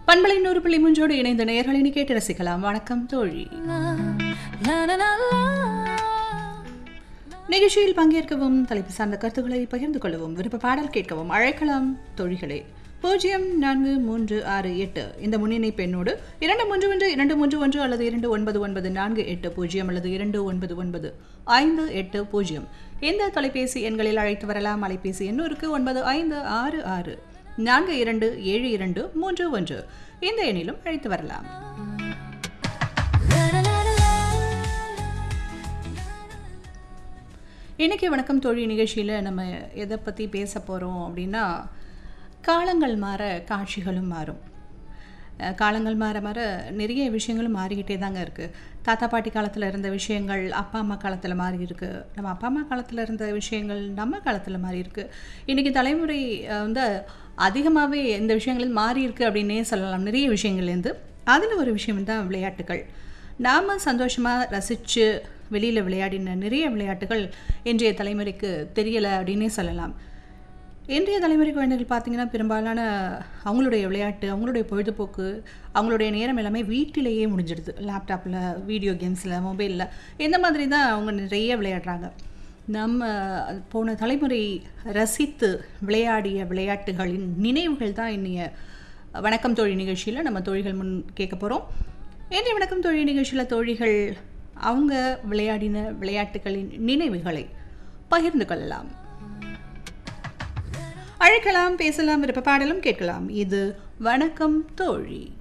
பண்பலை நூறு புள்ளி மூன்றோடு இணைந்த நேயர்களினி கேட்டு ரசிக்கலாம் வணக்கம் தோழி நிகழ்ச்சியில் பங்கேற்கவும் தலைப்பு சார்ந்த கருத்துக்களை பகிர்ந்து கொள்ளவும் விருப்ப பாடல் கேட்கவும் அழைக்கலாம் தோழிகளே பூஜ்ஜியம் நான்கு மூன்று ஆறு எட்டு இந்த முன்னிணை பெண்ணோடு இரண்டு மூன்று ஒன்று இரண்டு மூன்று ஒன்று அல்லது இரண்டு ஒன்பது ஒன்பது நான்கு எட்டு பூஜ்ஜியம் அல்லது இரண்டு ஒன்பது ஒன்பது ஐந்து எட்டு பூஜ்ஜியம் இந்த தொலைபேசி எண்களில் அழைத்து வரலாம் அலைபேசி எண்ணூருக்கு ஒன்பது ஐந்து ஆறு ஆறு நான்கு இரண்டு ஏழு இரண்டு மூன்று ஒன்று இந்த எண்ணிலும் அழைத்து வரலாம் இன்னைக்கு வணக்கம் தோழி நிகழ்ச்சியில் நம்ம எதை பற்றி பேச போகிறோம் அப்படின்னா காலங்கள் மாற காட்சிகளும் மாறும் அஹ் காலங்கள் மாற மாற நிறைய விஷயங்களும் மாறிக்கிட்டே தாங்க இருக்குது தாத்தா பாட்டி காலத்தில் இருந்த விஷயங்கள் அப்பா அம்மா காலத்தில் மாறி இருக்கு நம்ம அப்பா அம்மா காலத்தில் இருந்த விஷயங்கள் நம்ம காலத்தில் மாறி இருக்கு இன்றைக்கி தலைமுறை அஹ், வந்து அதிகமாகவே இந்த விஷயங்கள் மாறி இருக்கு அப்படின்னே சொல்லலாம் நிறைய விஷயங்கள்லேருந்து அதில் ஒரு விஷயம் தான் விளையாட்டுகள் நாம் சந்தோஷமாக ரசித்து வெளியில் விளையாடின நிறைய விளையாட்டுகள் இன்றைய தலைமுறைக்கு தெரியலை அப்படின்னே சொல்லலாம் இன்றைய தலைமுறை குழந்தைகள் பார்த்திங்கன்னா பெரும்பாலான அவங்களுடைய விளையாட்டு அவங்களுடைய பொழுதுபோக்கு அவங்களுடைய நேரம் எல்லாமே வீட்டிலேயே முடிஞ்சிடுது லேப்டாப்பில் வீடியோ கேம்ஸில் மொபைலில் இந்த மாதிரி தான் அவங்க நிறைய விளையாடுறாங்க நம்ம போன தலைமுறை ரசித்து விளையாடிய விளையாட்டுகளின் நினைவுகள் தான் இன்னைய வணக்கம் தோழி நிகழ்ச்சியில் நம்ம தோழிகள் முன் கேட்க போகிறோம் இன்றைய வணக்கம் தோழி நிகழ்ச்சியில் தோழிகள் அவங்க விளையாடின விளையாட்டுகளின் நினைவுகளை பகிர்ந்து கொள்ளலாம் அழைக்கலாம் பேசலாம் விருப்ப பாடலும் கேட்கலாம் இது வணக்கம் தோழி